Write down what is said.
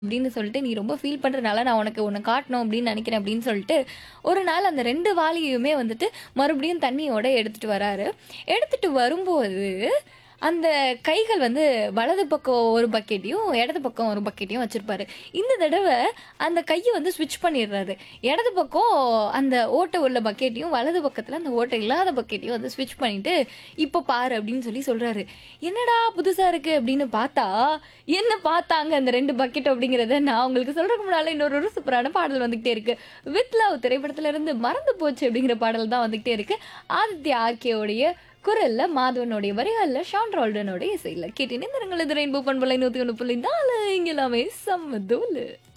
அப்படின்னு சொல்லிட்டு நீ ரொம்ப ஃபீல் பண்றனால நான் உனக்கு ஒன்று காட்டணும் அப்படின்னு நினைக்கிறேன் அப்படின்னு சொல்லிட்டு ஒரு நாள் அந்த ரெண்டு வாளியுமே வந்துட்டு மறுபடியும் தண்ணியோட எடுத்துட்டு வராரு எடுத்துட்டு வரும்போது அந்த கைகள் வந்து வலது பக்கம் ஒரு பக்கெட்டையும் இடது பக்கம் ஒரு பக்கெட்டையும் வச்சிருப்பாரு இந்த தடவை அந்த கையை வந்து ஸ்விட்ச் பண்ணிடுறாரு இடது பக்கம் அந்த ஓட்டை உள்ள பக்கெட்டையும் வலது பக்கத்தில் அந்த ஓட்டை இல்லாத பக்கெட்டையும் வந்து ஸ்விட்ச் பண்ணிட்டு இப்போ பாரு அப்படின்னு சொல்லி சொல்றாரு என்னடா புதுசா இருக்கு அப்படின்னு பார்த்தா என்ன பார்த்தாங்க அந்த ரெண்டு பக்கெட் அப்படிங்கிறத நான் உங்களுக்கு சொல்றதுக்கு முன்னால இன்னொரு ஒரு சூப்பரான பாடல் வந்துகிட்டே இருக்கு வித் லவ் திரைப்படத்துல இருந்து மறந்து போச்சு அப்படிங்கிற பாடல் தான் வந்துகிட்டே இருக்கு ஆதித்ய ஆர்கேவுடைய குரல்ல மாதவனுடைய வரிகள்ல ஷான் ரால்டனுடைய இசையில கேட்டேன் இந்த ரெண்டு ரெயின்போ பண்பலை நூத்தி ஒன்று புள்ளி நாலு இங்க எல்லாமே சம்மதோலு